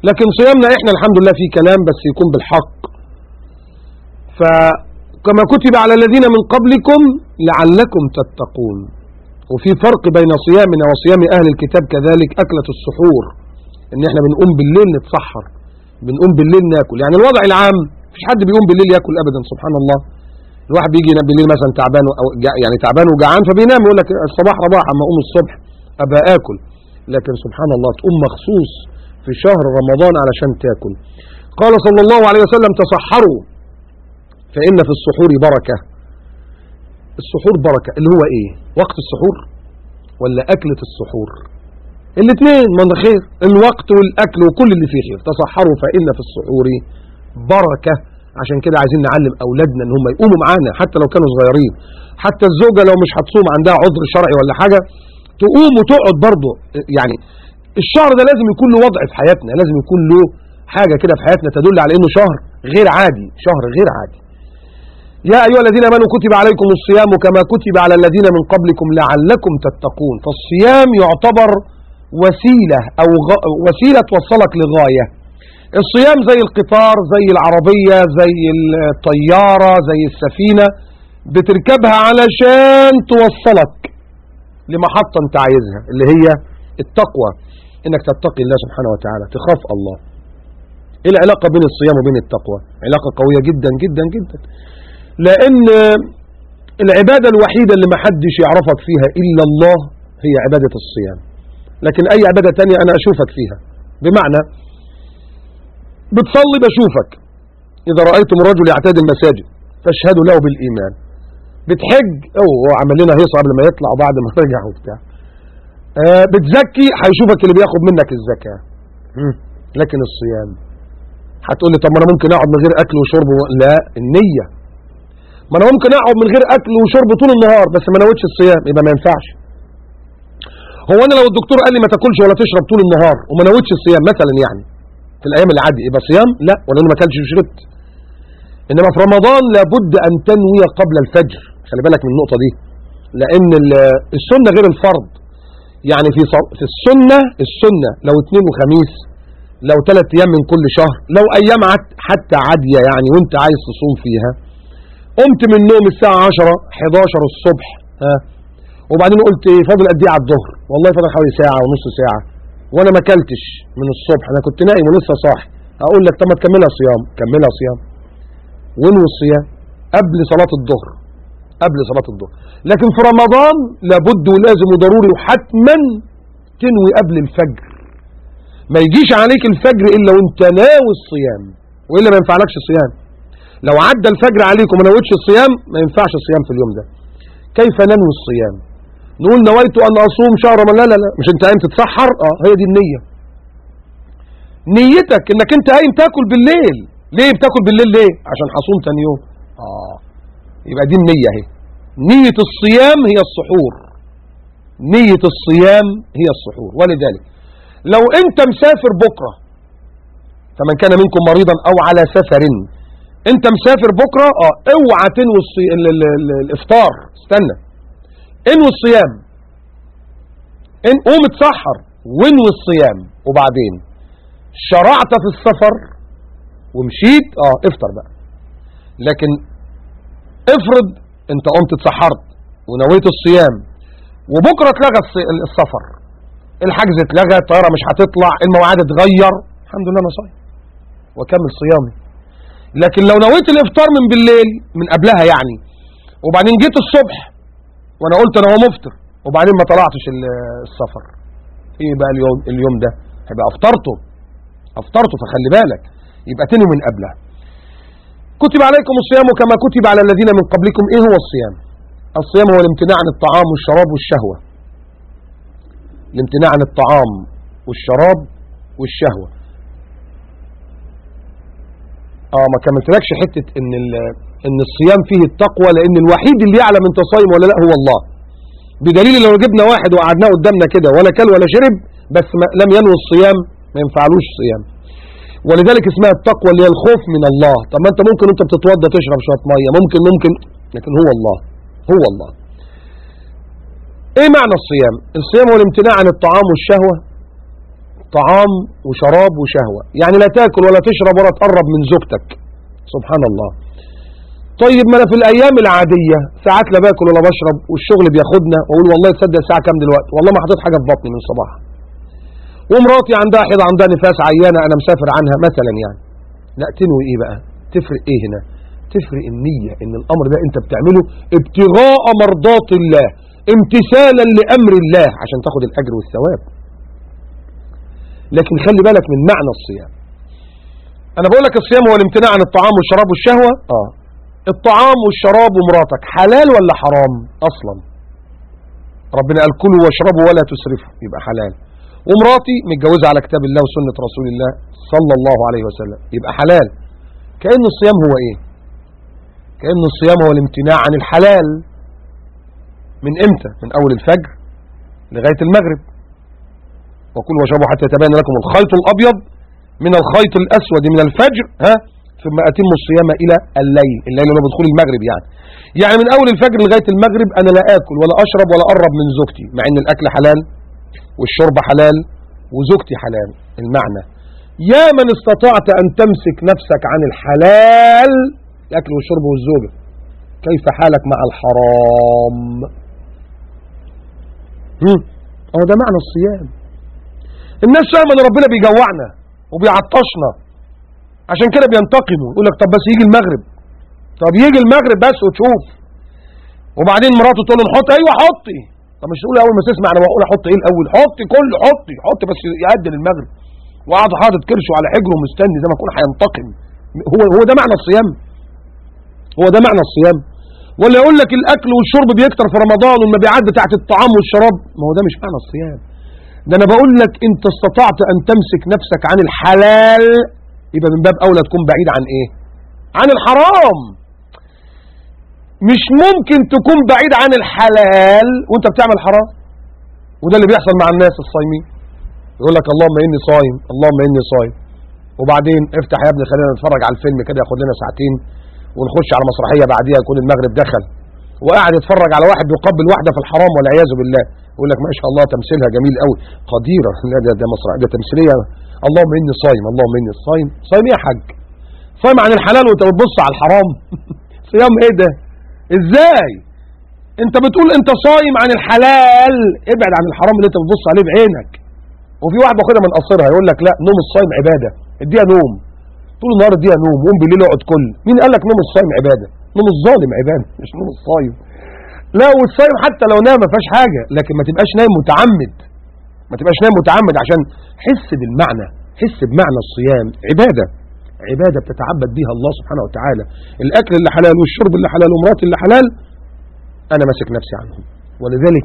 لكن صيامنا احنا الحمد لله في كلام بس يكون بالحق فكما كتب على الذين من قبلكم لعلكم تتقون وفي فرق بين صيامنا وصيام أهل الكتاب كذلك أكلة السحور إن إحنا بنقوم بالليل نتسحر بنقوم بالليل ناكل يعني الوضع العام مفيش حد بيقوم بالليل ياكل أبدا سبحان الله الواحد بيجي ينام بالليل مثلا تعبان أو جع- يعني تعبان وجعان فبينام يقول لك الصباح رباح أما أقوم الصبح أبقى آكل لكن سبحان الله تقوم مخصوص في شهر رمضان علشان تاكل قال صلى الله عليه وسلم تصحروا فإن في السحور بركة السحور بركة اللي هو ايه وقت السحور ولا أكلة السحور الاثنين من خير الوقت والأكل وكل اللي فيه خير تصحروا فإن في السحور بركة عشان كده عايزين نعلم أولادنا ان هم يقوموا معانا حتى لو كانوا صغيرين حتى الزوجة لو مش هتصوم عندها عذر شرعي ولا حاجة تقوم وتقعد برضه يعني الشهر ده لازم يكون له وضع في حياتنا لازم يكون له حاجة كده في حياتنا تدل على انه شهر غير عادي شهر غير عادي يا أيها الذين آمنوا كتب عليكم الصيام كما كتب على الذين من قبلكم لعلكم تتقون فالصيام يعتبر وسيلة أو غ... وسيلة توصلك لغاية الصيام زي القطار زي العربية زي الطيارة زي السفينة بتركبها علشان توصلك لمحطة انت عايزها اللي هي التقوى انك تتقي الله سبحانه وتعالى تخاف الله ايه العلاقة بين الصيام وبين التقوى علاقة قوية جدا جدا جدا لان العبادة الوحيدة اللي محدش يعرفك فيها الا الله هي عبادة الصيام لكن اي عبادة تانية انا اشوفك فيها بمعنى بتصلي بشوفك اذا رأيتم رجل يعتاد المساجد فاشهدوا له بالايمان بتحج او هو عمل لنا هيصة قبل ما يطلع وبعد ما رجع وبتاع آه بتزكي هيشوفك اللي بياخد منك الزكاة مم. لكن الصيام هتقول لي طب ما انا ممكن اقعد من غير اكل وشرب و... لا النية ما انا ممكن اقعد من غير اكل وشرب طول النهار بس ما نويتش الصيام يبقى ما ينفعش هو انا لو الدكتور قال لي ما تاكلش ولا تشرب طول النهار وما نويتش الصيام مثلا يعني في الايام العادية يبقى صيام لا ولا انا ما اكلش وشربت انما في رمضان لابد ان تنوي قبل الفجر خلي بالك من النقطة دي لان ال- السنة غير الفرض يعني في ص- في السنة السنة لو اثنين وخميس لو ثلاث ايام من كل شهر لو ايام عت- حتى عادية يعني وانت عايز تصوم فيها قمت من النوم الساعة 10 11 الصبح ها وبعدين قلت ايه فاضل قد ايه على الظهر والله فاضل حوالي ساعة ونص ساعة وانا ما اكلتش من الصبح انا كنت نايم ولسه صاحي هقول لك طب ما تكملها صيام كملها صيام وانوي الصيام قبل صلاة الظهر قبل صلاة الظهر لكن في رمضان لابد ولازم وضروري وحتما تنوي قبل الفجر ما يجيش عليك الفجر الا وانت ناوي الصيام والا ما ينفعلكش الصيام لو عدى الفجر عليك وما نويتش الصيام ما ينفعش الصيام في اليوم ده كيف ننوي الصيام نقول نويت ان اصوم شهر رمضان لا لا لا مش انت قايم تتسحر اه هي دي النية نيتك انك انت قايم تاكل بالليل ليه بتاكل بالليل ليه عشان هصوم تاني يوم اه يبقى دي النية اهي نية الصيام هي السحور نية الصيام هي السحور ولذلك لو انت مسافر بكرة فمن كان منكم مريضا او على سفر انت مسافر بكرة اه اوعى تنوي الصي... ال... ال... ال... الافطار استنى انوي الصيام ان قوم اتسحر وانوي الصيام وبعدين شرعت في السفر ومشيت اه افطر بقى لكن افرض انت قمت اتسحرت ونويت الصيام وبكرة اتلغى الص- السفر الحجز اتلغى الطيارة مش هتطلع المواعيد اتغير الحمد لله انا صايم واكمل صيامي لكن لو نويت الافطار من بالليل من قبلها يعني وبعدين جيت الصبح وانا قلت انا هو مفطر وبعدين ما طلعتش ال- السفر ايه بقى اليوم اليوم ده هيبقى افطرته افطرته فخلي بالك يبقى تنوي من قبلها كتب عليكم الصيام كما كتب على الذين من قبلكم ايه هو الصيام الصيام هو الامتناع عن الطعام والشراب والشهوة الامتناع عن الطعام والشراب والشهوة اه ما كملتلكش حتة ان ال- ان الصيام فيه التقوى لان الوحيد اللي يعلم انت صايم ولا لا هو الله بدليل لو جبنا واحد وقعدناه قدامنا كده ولا كل ولا شرب بس ما لم ينوي الصيام ما ينفعلوش صيام ولذلك اسمها التقوى اللي هي الخوف من الله طب ما انت ممكن انت بتتوضى تشرب شويه ميه ممكن ممكن لكن هو الله هو الله ايه معنى الصيام الصيام هو الامتناع عن الطعام والشهوة طعام وشراب وشهوة يعني لا تاكل ولا تشرب ولا تقرب من زوجتك سبحان الله طيب ما انا في الايام العادية ساعات لا باكل ولا بشرب والشغل بياخدنا واقول والله تصدق الساعة كام دلوقتي والله ما حطيت حاجة في بطني من الصباح ومراتي عندها حيض عندها نفاس عيانة انا مسافر عنها مثلا يعني لا تنوي ايه بقى تفرق ايه هنا تفرق النية ان الامر ده انت بتعمله ابتغاء مرضات الله امتثالا لامر الله عشان تاخد الاجر والثواب لكن خلي بالك من معنى الصيام انا بقول لك الصيام هو الامتناع عن الطعام والشراب والشهوة اه الطعام والشراب ومراتك حلال ولا حرام اصلا ربنا قال كلوا واشربوا ولا تسرفوا يبقى حلال ومراتي متجوزة على كتاب الله وسنة رسول الله صلى الله عليه وسلم يبقى حلال كأن الصيام هو ايه كأن الصيام هو الامتناع عن الحلال من امتى من اول الفجر لغاية المغرب وكلوا واشربوا حتى يتبين لكم الخيط الابيض من الخيط الاسود من الفجر ها ثم اتموا الصيام الى الليل الليل اللي هو بدخول المغرب يعني يعني من اول الفجر لغايه المغرب انا لا اكل ولا اشرب ولا اقرب من زوجتي مع ان الاكل حلال والشرب حلال وزوجتي حلال المعنى يا من استطعت ان تمسك نفسك عن الحلال الاكل والشرب والزوجه كيف حالك مع الحرام هم هو ده معنى الصيام الناس فاهمه ان ربنا بيجوعنا وبيعطشنا عشان كده بينتقموا يقول لك طب بس يجي المغرب طب يجي المغرب بس وتشوف وبعدين مراته تقول له نحط ايوه حطي طب مش تقول اول ما تسمع انا بقول احط ايه الاول حطي كله حطي حطي بس يأدي المغرب وقعد حاطط كرشه على حجره ومستني زي ما يكون هينتقم هو هو ده معنى الصيام هو ده معنى الصيام ولا يقول لك الاكل والشرب بيكتر في رمضان والمبيعات بتاعت الطعام والشراب ما هو ده مش معنى الصيام ده انا بقول لك انت استطعت ان تمسك نفسك عن الحلال يبقى من باب اولى تكون بعيد عن ايه عن الحرام مش ممكن تكون بعيد عن الحلال وانت بتعمل حرام وده اللي بيحصل مع الناس الصايمين يقول لك اللهم اني صايم اللهم اني صايم وبعدين افتح يا ابني خلينا نتفرج على الفيلم كده ياخد لنا ساعتين ونخش على مسرحيه بعديها يكون المغرب دخل وقاعد يتفرج على واحد بيقبل واحده في الحرام والعياذ بالله يقول لك ما شاء الله تمثيلها جميل قوي قديره لا ده ده مسرح ده تمثيليه اللهم اني صايم اللهم اني صايم صايم ايه يا حاج صايم عن الحلال وانت بتبص على الحرام صيام ايه ده ازاي انت بتقول انت صايم عن الحلال ابعد عن الحرام اللي انت بتبص عليه بعينك وفي واحد باخدها من قصرها يقول لك لا نوم الصايم عباده اديها نوم طول النهار اديها نوم قوم بالليل اقعد كل مين قال لك نوم الصايم عباده نوم الظالم عباده مش نوم الصايم لا والصايم حتى لو نام ما فيهاش حاجه لكن ما تبقاش نايم متعمد ما تبقاش نايم متعمد عشان حس بالمعنى حس بمعنى الصيام عباده عباده بتتعبد بيها الله سبحانه وتعالى الاكل اللي حلال والشرب اللي حلال ومراتي اللي حلال انا ماسك نفسي عنهم ولذلك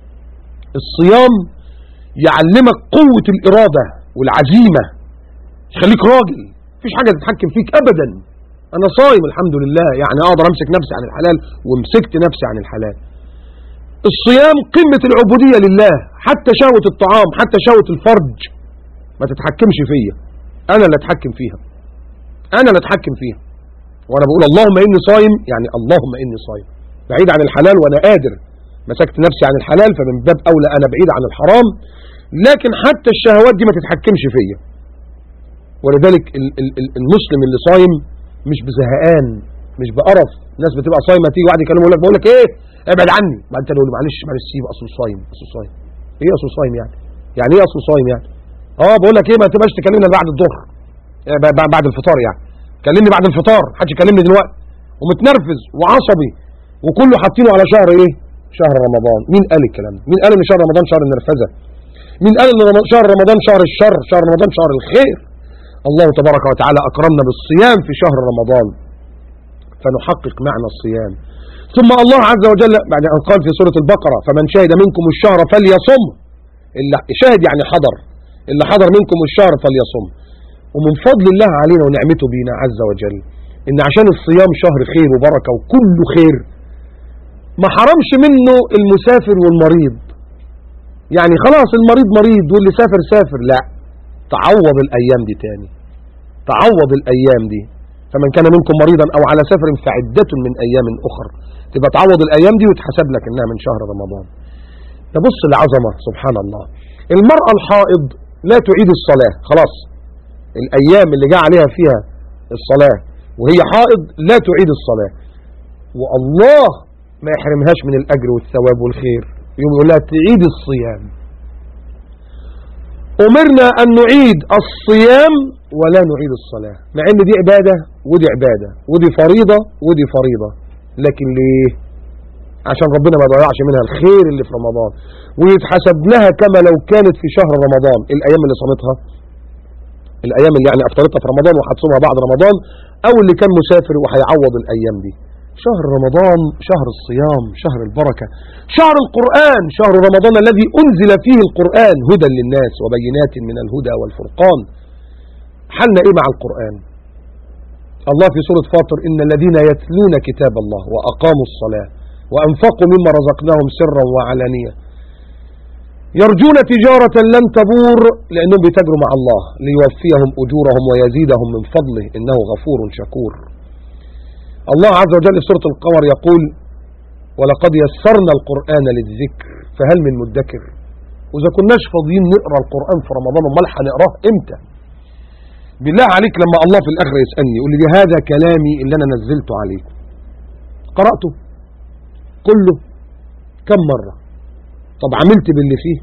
الصيام يعلمك قوة الإرادة والعزيمة يخليك راجل مفيش حاجة تتحكم فيك أبدا أنا صايم الحمد لله يعني أقدر أمسك نفسي عن الحلال ومسكت نفسي عن الحلال الصيام قمة العبودية لله حتى شهوة الطعام حتى شهوة الفرج ما تتحكمش فيا أنا اللي أتحكم فيها أنا اللي أتحكم فيها وأنا بقول اللهم إني صايم يعني اللهم إني صايم بعيد عن الحلال وأنا قادر مسكت نفسي عن الحلال فمن باب أولى أنا بعيد عن الحرام لكن حتى الشهوات دي ما تتحكمش فيا ولذلك المسلم اللي صايم مش بزهقان مش بقرف الناس بتبقى صايمه تيجي واحد يكلمه يقول لك بقول لك ايه ابعد عني بعد انت تقول له معلش معلش سيب اصله صايم اصله صايم ايه اصله صايم يعني يعني ايه اصله صايم يعني اه بقول لك ايه ما تبقاش تكلمنا بعد الظهر بعد الفطار يعني كلمني بعد الفطار محدش يكلمني دلوقتي ومتنرفز وعصبي وكله حاطينه على شهر ايه شهر رمضان مين قال الكلام ده مين قال ان شهر رمضان شهر النرفزه مين قال ان شهر رمضان شهر الشر شهر رمضان شهر الخير الله تبارك وتعالى أكرمنا بالصيام في شهر رمضان فنحقق معنى الصيام ثم الله عز وجل بعد أن قال في سورة البقرة فمن شهد منكم الشهر فليصم اللي شاهد يعني حضر اللي حضر منكم الشهر فليصم ومن فضل الله علينا ونعمته بينا عز وجل إن عشان الصيام شهر خير وبركة وكله خير ما حرمش منه المسافر والمريض يعني خلاص المريض مريض واللي سافر سافر لا تعوض الأيام دي تاني تعوض الأيام دي فمن كان منكم مريضا أو على سفر فعدة من أيام أخر تبقى تعوض الأيام دي وتحسب لك إنها من شهر رمضان تبص العظمة سبحان الله المرأة الحائض لا تعيد الصلاة خلاص الأيام اللي جاء عليها فيها الصلاة وهي حائض لا تعيد الصلاة والله ما يحرمهاش من الأجر والثواب والخير يوم يقول لها تعيد الصيام أمرنا أن نعيد الصيام ولا نعيد الصلاة مع أن دي عبادة ودي عبادة ودي فريضة ودي فريضة لكن ليه عشان ربنا ما يضيعش منها الخير اللي في رمضان ويتحسب لها كما لو كانت في شهر رمضان الأيام اللي صامتها الأيام اللي يعني أفطرتها في رمضان وهتصومها بعد رمضان أو اللي كان مسافر وهيعوض الأيام دي شهر رمضان شهر الصيام شهر البركة شهر القرآن شهر رمضان الذي أنزل فيه القرآن هدى للناس وبينات من الهدى والفرقان حلنا إيه مع القرآن الله في سورة فاطر إن الذين يتلون كتاب الله وأقاموا الصلاة وأنفقوا مما رزقناهم سرا وعلانية يرجون تجارة لن تبور لأنهم بيتاجروا مع الله ليوفيهم أجورهم ويزيدهم من فضله إنه غفور شكور الله عز وجل في سورة القمر يقول ولقد يسرنا القرآن للذكر فهل من مدكر وإذا كناش فاضيين نقرأ القرآن في رمضان امال هنقراه إمتى بالله عليك لما الله في الآخر يسألني يقول لي هذا كلامي اللي أنا نزلته عليكم قرأته كله كم مرة طب عملت باللي فيه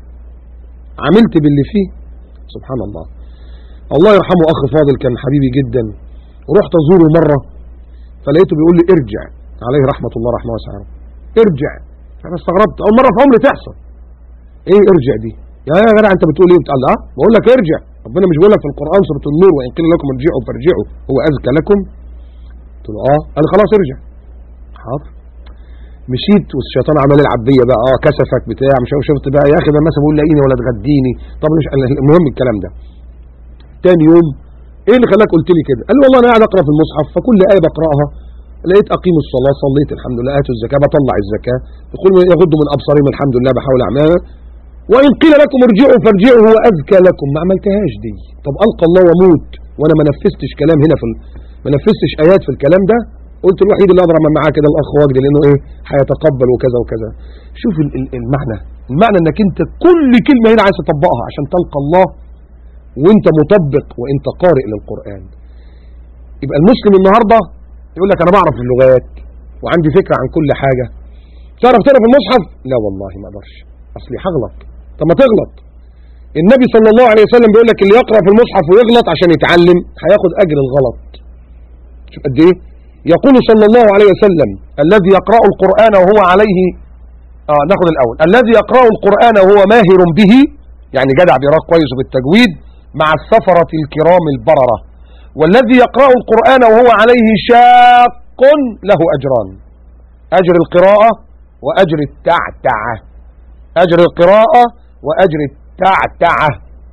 عملت باللي فيه سبحان الله الله يرحمه أخ فاضل كان حبيبي جدا ورحت أزوره مرة فلقيته بيقول لي ارجع عليه رحمة الله رحمه واسعه ارجع انا استغربت اول مرة في عمري تحصل ايه ارجع دي يا يا جدع انت بتقول ايه بتقول اه بقول لك ارجع ربنا مش بيقول لك في القرآن سورة النور وإن قيل لكم ارجعوا فارجعوا هو أزكى لكم قلت له اه قال خلاص ارجع حاضر مشيت والشيطان عمال يلعب بيا بقى اه كسفك بتاع مش عارف شفت بقى يا اخي ده مثلا بقول لاقيني ولا تغديني طب مش المهم الكلام ده تاني يوم ايه اللي خلاك قلت لي كده قال لي والله انا قاعد اقرا في المصحف فكل ايه بقراها لقيت اقيم الصلاه صليت الحمد لله اتوا الزكاه بطلع الزكاه يقول يغضوا من ابصارهم الحمد لله بحاول اعملها وان قيل لكم ارجعوا فارجعوا هو ازكى لكم ما عملتهاش دي طب القى الله واموت وانا ما نفذتش كلام هنا في ال... ما نفذتش ايات في الكلام ده قلت الوحيد اللي اقدر اعمل معاه كده الاخ وجدي لانه ايه هيتقبل وكذا وكذا شوف ال- ال- المعنى المعنى انك انت كل كلمه هنا عايز تطبقها عشان تلقى الله وانت مطبق وانت قارئ للقران يبقى المسلم النهارده يقول لك انا بعرف اللغات وعندي فكره عن كل حاجه تعرف تقرا في المصحف لا والله ما اقدرش اصلي هغلط طب ما تغلط النبي صلى الله عليه وسلم بيقول لك اللي يقرا في المصحف ويغلط عشان يتعلم هياخد اجر الغلط شوف قد ايه يقول صلى الله عليه وسلم الذي يقرأ القرآن وهو عليه آه ناخد الأول الذي يقرأ القرآن وهو ماهر به يعني جدع بيقرأ كويس بالتجويد مع السفرة الكرام البررة والذي يقرأ القرآن وهو عليه شاق له أجران أجر القراءة وأجر التعتعة أجر القراءة وأجر التعتعة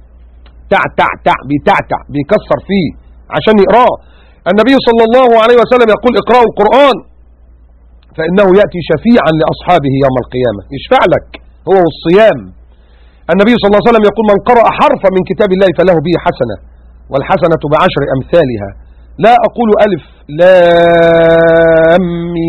تعتعتع بيتعتع بيكسر فيه عشان يقراه النبي صلى الله عليه وسلم يقول اقرأوا القرآن فإنه يأتي شفيعا لأصحابه يوم القيامة يشفع لك هو والصيام النبي صلى الله عليه وسلم يقول من قرأ حرفا من كتاب الله فله به حسنة والحسنة بعشر أمثالها لا أقول ألف لام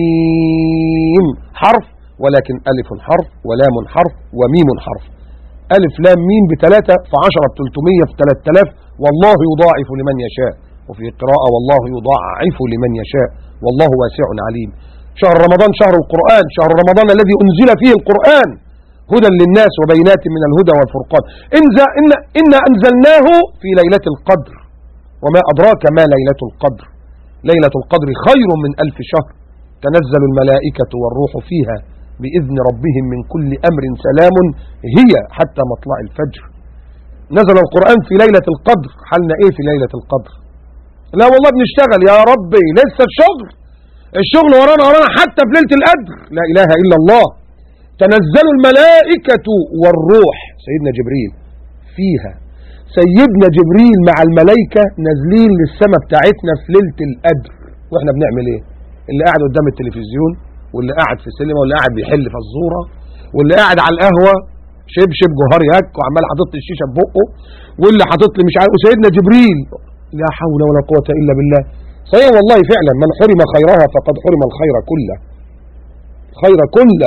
ميم حرف ولكن ألف حرف ولام حرف وميم حرف ألف لام ميم بثلاثة فعشرة بتلتمية في ثلاثة آلاف والله يضاعف لمن يشاء وفي قراءة والله يضاعف لمن يشاء والله واسع عليم شهر رمضان شهر القرآن شهر رمضان الذي أنزل فيه القرآن هدى للناس وبينات من الهدى والفرقان إن, إن, إن أنزلناه في ليلة القدر وما أدراك ما ليلة القدر ليلة القدر خير من ألف شهر تنزل الملائكة والروح فيها بإذن ربهم من كل أمر سلام هي حتى مطلع الفجر نزل القرآن في ليلة القدر حالنا إيه في ليلة القدر لا والله بنشتغل يا ربي لسه الشغل الشغل ورانا ورانا حتى في ليلة القدر لا إله إلا الله تنزل الملائكة والروح سيدنا جبريل فيها سيدنا جبريل مع الملائكة نازلين للسماء بتاعتنا في ليلة القدر واحنا بنعمل ايه اللي قاعد قدام التلفزيون واللي قاعد في السينما واللي قاعد بيحل فزوره واللي قاعد على القهوه شبشب جوهر ياك وعمال حاطط لي الشيشه في بقه واللي حاطط لي مش عارف وسيدنا جبريل لا حول ولا قوه الا بالله صحيح والله فعلا من حرم خيرها فقد حرم الخير كله خير كله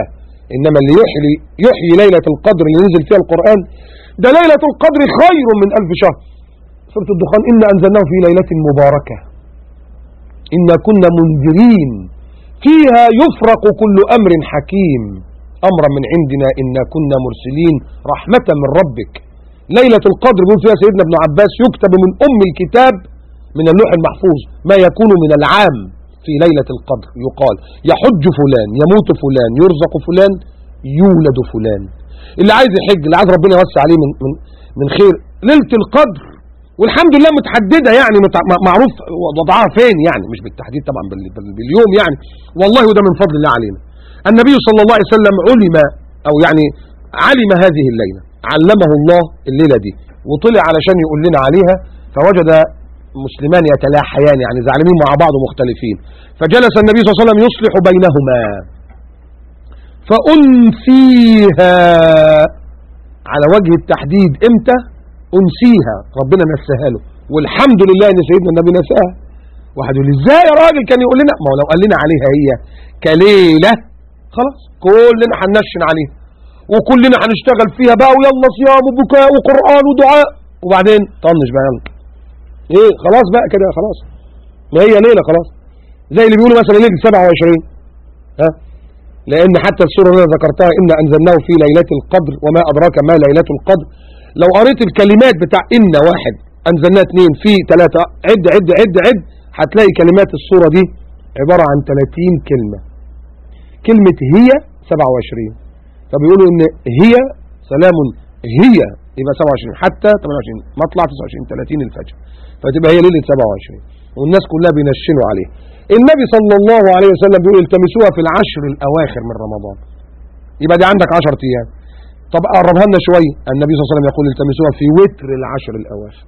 إنما اللي يحيي, يحيي ليلة القدر اللي نزل فيها القرآن ده ليلة القدر خير من ألف شهر سورة الدخان إنا أنزلناه في ليلة مباركة إنا كنا منذرين فيها يفرق كل أمر حكيم أمرا من عندنا إنا كنا مرسلين رحمة من ربك ليلة القدر بيقول فيها سيدنا ابن عباس يكتب من أم الكتاب من اللوح المحفوظ ما يكون من العام في ليلة القدر يقال يحج فلان يموت فلان يرزق فلان يولد فلان اللي عايز يحج اللي عايز ربنا يوسع عليه من, من, من خير ليلة القدر والحمد لله متحددة يعني معروف وضعها فين يعني مش بالتحديد طبعا باليوم يعني والله وده من فضل الله علينا النبي صلى الله عليه وسلم علم أو يعني علم هذه الليلة علمه الله الليلة دي وطلع علشان يقول لنا عليها فوجد مسلمان يتلاحيان يعني زعلمين مع بعض ومختلفين فجلس النبي صلى الله عليه وسلم يصلح بينهما فأنسيها على وجه التحديد امتى أنسيها ربنا نساها له والحمد لله ان سيدنا النبي نساها واحد يقول ازاي يا راجل كان يقول لنا ما هو لو قال لنا عليها هي كليلة خلاص كلنا هننشن عليها وكلنا هنشتغل فيها بقى ويلا صيام وبكاء وقرآن ودعاء وبعدين طنش بقى يلا ايه خلاص بقى كده خلاص ما هي ليلة خلاص زي اللي بيقولوا مثلا ليلة 27 ها لان حتى السورة اللي انا ذكرتها ان انزلناه في ليلة القدر وما ادراك ما ليلة القدر لو قريت الكلمات بتاع ان واحد انزلناه اثنين في ثلاثة عد عد عد عد هتلاقي كلمات السورة دي عبارة عن 30 كلمة كلمة هي 27 فبيقولوا ان هي سلام هي يبقى 27 حتى 28 مطلع 29 30 الفجر فتبقى هي ليلة 27 والناس كلها بينشنوا عليها النبي صلى الله عليه وسلم بيقول التمسوها في العشر الأواخر من رمضان يبقى دي عندك 10 أيام طب قربها لنا شوية النبي صلى الله عليه وسلم يقول التمسوها في وتر العشر الأواخر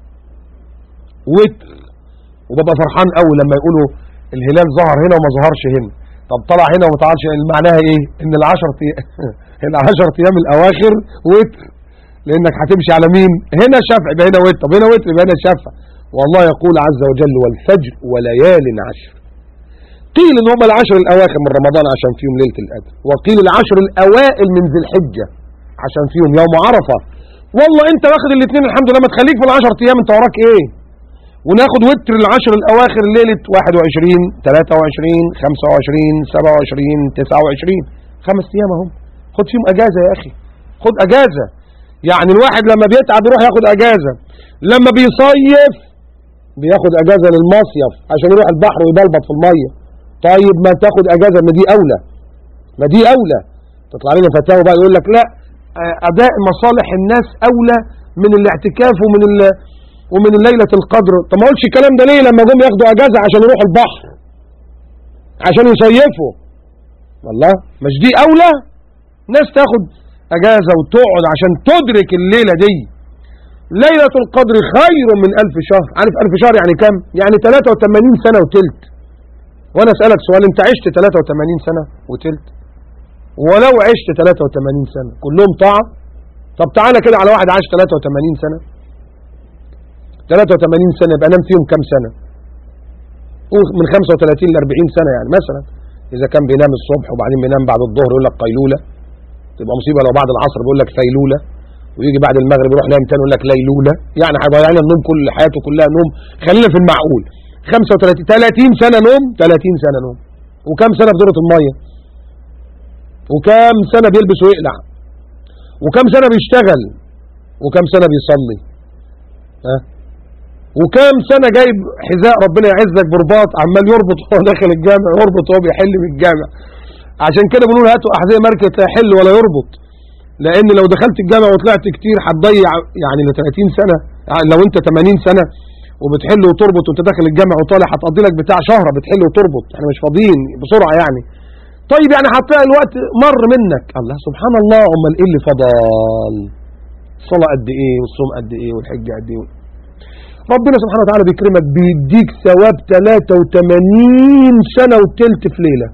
وتر وببقى فرحان قوي لما يقولوا الهلال ظهر هنا وما ظهرش هنا طب طلع هنا وما طلعش هنا معناها ايه ان العشر العشر ايام الاواخر وتر لانك هتمشي على مين هنا شفع يبقى هنا وتر طب هنا وتر يبقى هنا شفع والله يقول عز وجل والفجر وليال عشر قيل ان هم العشر الاواخر من رمضان عشان فيهم ليله القدر وقيل العشر الاوائل من ذي الحجه عشان فيهم يوم عرفه والله انت واخد الاثنين الحمد لله ما تخليك في العشر ايام انت وراك ايه وناخد وتر العشر الاواخر ليله 21 23 25 27 29 خمس ايام اهم خد فيهم اجازه يا اخي خد اجازه يعني الواحد لما بيتعب يروح ياخد اجازه لما بيصيف بياخد اجازه للمصيف عشان يروح البحر ويبلبط في الميه طيب ما تاخد اجازه ما دي اولى ما دي اولى تطلع لنا فتاوى بقى يقول لك لا اداء مصالح الناس اولى من الاعتكاف ومن ال ومن ليله القدر طب ما قلتش الكلام ده ليه لما جم ياخدوا اجازه عشان يروحوا البحر عشان يصيفوا والله مش دي اولى ناس تاخد اجازه وتقعد عشان تدرك الليله دي ليلة القدر خير من ألف شهر عارف ألف شهر يعني كم يعني 83 سنة وتلت وانا اسألك سؤال انت عشت 83 سنة وتلت ولو عشت 83 سنة كلهم طاعة طب تعالى كده على واحد عاش 83 سنة 83 سنة يبقى نام فيهم كم سنة من 35 ل 40 سنة يعني مثلا إذا كان بينام الصبح وبعدين بينام بعد الظهر يقول لك قيلولة تبقى مصيبة لو بعد العصر بيقول لك فيلولة ويجي بعد المغرب يروح نايم تاني يقول لك ليلولة يعني هيضيع لنا النوم كل حياته كلها نوم خلينا في المعقول 35 30 سنة نوم 30 سنة نوم وكم سنة في دورة المية وكم سنة بيلبس ويقلع وكم سنة بيشتغل وكم سنة بيصلي ها وكم سنة جايب حذاء ربنا يعزك برباط عمال يربط وهو داخل الجامع يربط وهو بيحل من الجامع عشان كده بنقول هاتوا أحذية ماركة لا يحل ولا يربط لأن لو دخلت الجامع وطلعت كتير هتضيع يعني ل 30 سنة يعني لو أنت 80 سنة وبتحل وتربط وانت داخل الجامع وطالع هتقضي لك بتاع شهر بتحل وتربط احنا مش فاضيين بسرعة يعني طيب يعني هتلاقي الوقت مر منك الله سبحان الله امال ايه اللي فضل الصلاة قد ايه والصوم قد ايه والحج قد ايه ربنا سبحانه وتعالى بيكرمك بيديك ثواب 83 سنة وتلت في ليلة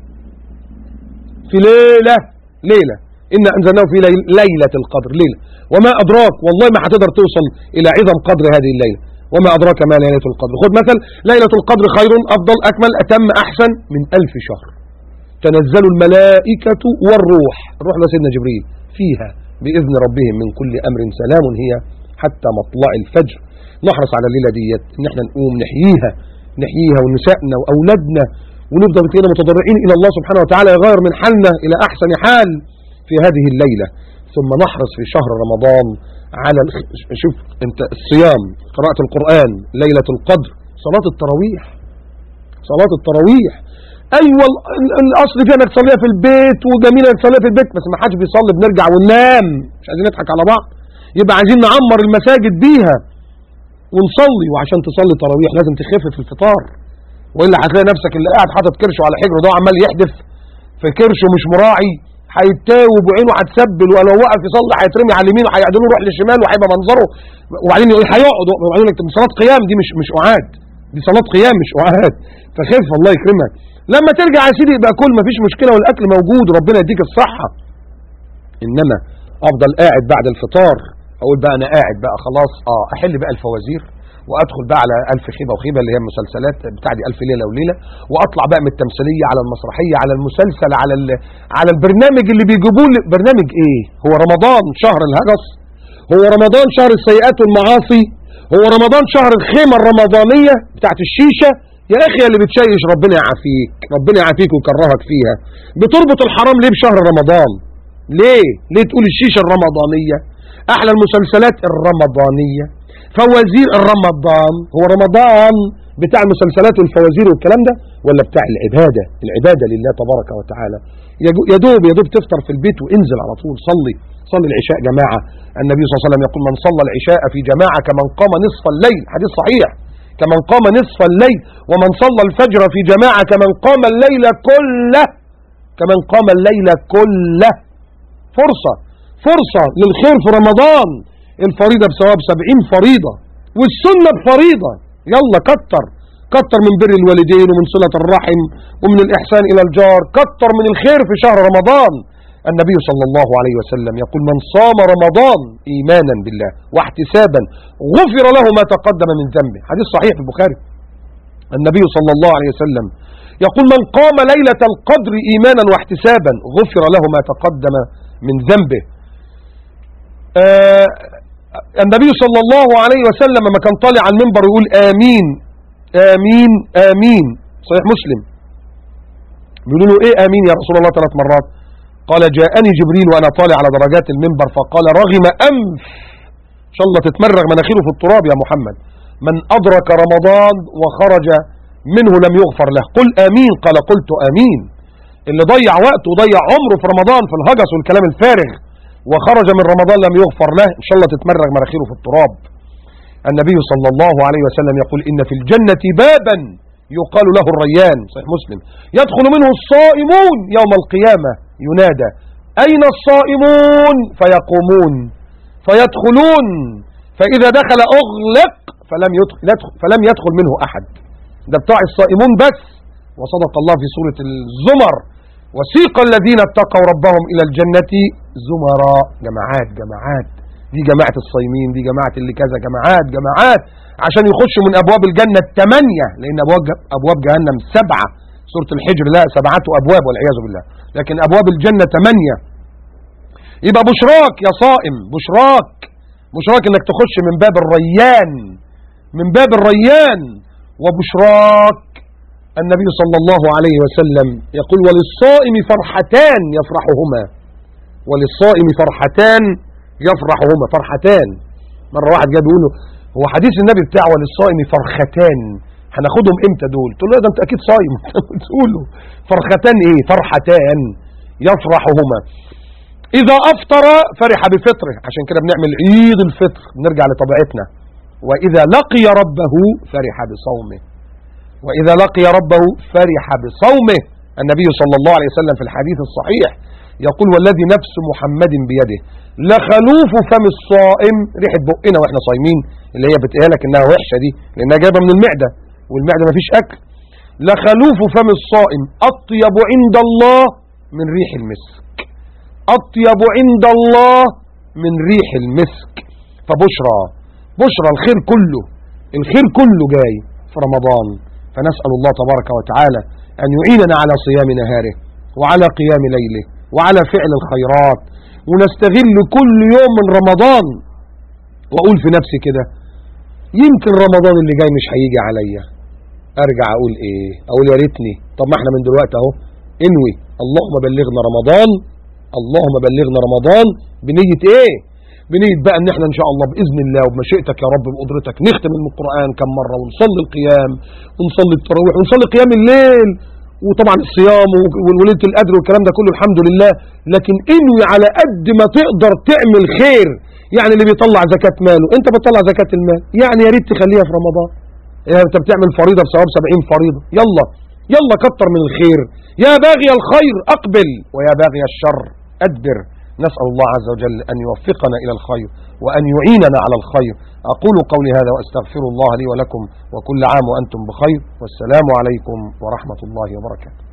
في ليلة ليلة إن أنزلناه في ليلة القدر ليلة وما أدراك والله ما هتقدر توصل إلى عظم قدر هذه الليلة وما أدراك ما ليلة القدر خد مثل ليلة القدر خير أفضل أكمل أتم أحسن من ألف شهر تنزل الملائكة والروح الروح ده سيدنا جبريل فيها بإذن ربهم من كل أمر سلام هي حتى مطلع الفجر نحرص على الليلة ديت ان احنا نقوم نحييها نحييها ونسائنا وأولادنا ونفضل كده متضرعين إلى الله سبحانه وتعالى يغير من حالنا إلى أحسن حال في هذه الليلة ثم نحرص في شهر رمضان على الخ... شوف انت الصيام قراءة القرآن ليلة القدر صلاة التراويح صلاة التراويح ايوه ال- الاصل فيها انك تصليها في البيت وجميله انك تصليها في البيت بس ما حدش بيصلي بنرجع وننام مش عايزين نضحك على بعض يبقى عايزين نعمر المساجد بيها ونصلي وعشان تصلي تراويح لازم تخف في الفطار والا هتلاقي نفسك اللي قاعد حاطط كرشه على حجره ده عمال يحدف في كرشه مش مراعي هيتاوب وعينه هتسبل ولو وقف يصلي هيترمي على اليمين وهيعدلوه يروح للشمال وهيبقى منظره وبعدين يقول هيقعد وبعدين يقول لك طب صلاه قيام دي مش مش قعاد دي صلاه قيام مش قعاد فخف الله يكرمك لما ترجع يا سيدي يبقى كل مفيش مشكله والاكل موجود وربنا يديك الصحه انما افضل قاعد بعد الفطار اقول بقى انا قاعد بقى خلاص اه احل بقى الفوازير وادخل بقى على الف خيبه وخيبه اللي هي المسلسلات بتاع دي الف ليله وليله واطلع بقى من التمثيليه على المسرحيه على المسلسل على ال... على البرنامج اللي بيجيبوه لي- برنامج ايه هو رمضان شهر الهجس هو رمضان شهر السيئات والمعاصي هو رمضان شهر الخيمه الرمضانيه بتاعت الشيشه يا اخي اللي بتشيش ربنا يعافيك ربنا يعافيك ويكرهك فيها بتربط الحرام ليه بشهر رمضان ليه ليه تقول الشيشه الرمضانيه احلى المسلسلات الرمضانيه فوازير الرمضان هو رمضان بتاع المسلسلات والفوازير والكلام ده ولا بتاع العبادة العبادة لله تبارك وتعالى يجو- يا دوب يا دوب تفطر في البيت وانزل على طول صلي صلي العشاء جماعة النبي صلى الله عليه وسلم يقول من صلى العشاء في جماعة كمن قام نصف الليل حديث صحيح كمن قام نصف الليل ومن صلى الفجر في جماعة كمن قام الليل كله كمن قام الليل كله فرصة فرصة للخير في رمضان الفريضة بثواب سبعين فريضة والسنة بفريضة يلا كتر كتر من بر الوالدين ومن صلة الرحم ومن الإحسان إلى الجار كتر من الخير في شهر رمضان النبي صلى الله عليه وسلم يقول من صام رمضان إيمانا بالله واحتسابا غفر له ما تقدم من ذنبه حديث صحيح في البخاري النبي صلى الله عليه وسلم يقول من قام ليلة القدر إيمانا واحتسابا غفر له ما تقدم من ذنبه آه النبي صلى الله عليه وسلم لما كان طالع على المنبر يقول آمين آمين آمين صحيح مسلم بيقولوا له إيه آمين يا رسول الله ثلاث مرات قال جاءني جبريل وأنا طالع على درجات المنبر فقال رغم أنف إن شاء الله تتمرغ مناخيره في التراب يا محمد من أدرك رمضان وخرج منه لم يغفر له قل آمين قال قلت آمين اللي ضيع وقته وضيع عمره في رمضان في الهجس والكلام الفارغ وخرج من رمضان لم يغفر له إن شاء الله تتمرغ مناخيره في التراب النبي صلى الله عليه وسلم يقول إن في الجنة بابا يقال له الريان صحيح مسلم يدخل منه الصائمون يوم القيامة ينادى أين الصائمون فيقومون فيدخلون فإذا دخل أغلق فلم يدخل, يدخل فلم يدخل منه أحد ده بتاع الصائمون بس وصدق الله في سورة الزمر وسيق الذين اتقوا ربهم إلى الجنة زمرا جماعات جماعات دي جماعة الصايمين دي جماعة اللي كذا جماعات جماعات عشان يخشوا من أبواب الجنة الثمانية لأن أبواب, أبواب جهنم سبعة سورة الحجر لا سبعة أبواب والعياذ بالله لكن أبواب الجنة ثمانية يبقى بشراك يا صائم بشراك بشراك انك تخش من باب الريان من باب الريان وبشراك النبي صلى الله عليه وسلم يقول وللصائم فرحتان يفرحهما وللصائم فرحتان يفرحهما فرحتان مرة واحد جاب يقول له هو حديث النبي بتاعه وللصائم فرختان هناخدهم امتى دول تقول له ده انت اكيد صايم تقول له فرختان ايه فرحتان يفرحهما اذا افطر فرح بفطره عشان كده بنعمل عيد الفطر نرجع لطبيعتنا واذا لقي ربه فرح بصومه واذا لقي ربه فرح بصومه النبي صلى الله عليه وسلم في الحديث الصحيح يقول والذي نفس محمد بيده لخلوف فم الصائم ريحه بقنا واحنا صايمين اللي هي بتقول لك انها وحشه دي لانها جايبه من المعده والمعده ما فيش اكل لخلوف فم الصائم اطيب عند الله من ريح المسك اطيب عند الله من ريح المسك فبشرى بشرى الخير كله الخير كله جاي في رمضان فنسأل الله تبارك وتعالى أن يعيننا على صيام نهاره وعلى قيام ليله وعلى فعل الخيرات ونستغل كل يوم من رمضان واقول في نفسي كده يمكن رمضان اللي جاي مش هيجي عليا ارجع اقول ايه اقول يا ريتني طب ما احنا من دلوقتي اهو انوي اللهم بلغنا رمضان اللهم بلغنا رمضان بنية ايه بنية بقى ان احنا ان شاء الله باذن الله وبمشيئتك يا رب بقدرتك نختم القرآن كم مرة ونصلي القيام ونصلي التراويح ونصلي قيام الليل وطبعا الصيام وليله القدر والكلام ده كله الحمد لله لكن انوي على قد ما تقدر تعمل خير يعني اللي بيطلع زكاة ماله انت بتطلع زكاة المال يعني يا ريت تخليها في رمضان يعني انت بتعمل فريضة بثواب 70 فريضة يلا يلا كتر من الخير يا باغي الخير اقبل ويا باغي الشر ادبر نسأل الله عز وجل أن يوفقنا إلى الخير وأن يعيننا على الخير أقول قولي هذا وأستغفر الله لي ولكم وكل عام وأنتم بخير والسلام عليكم ورحمة الله وبركاته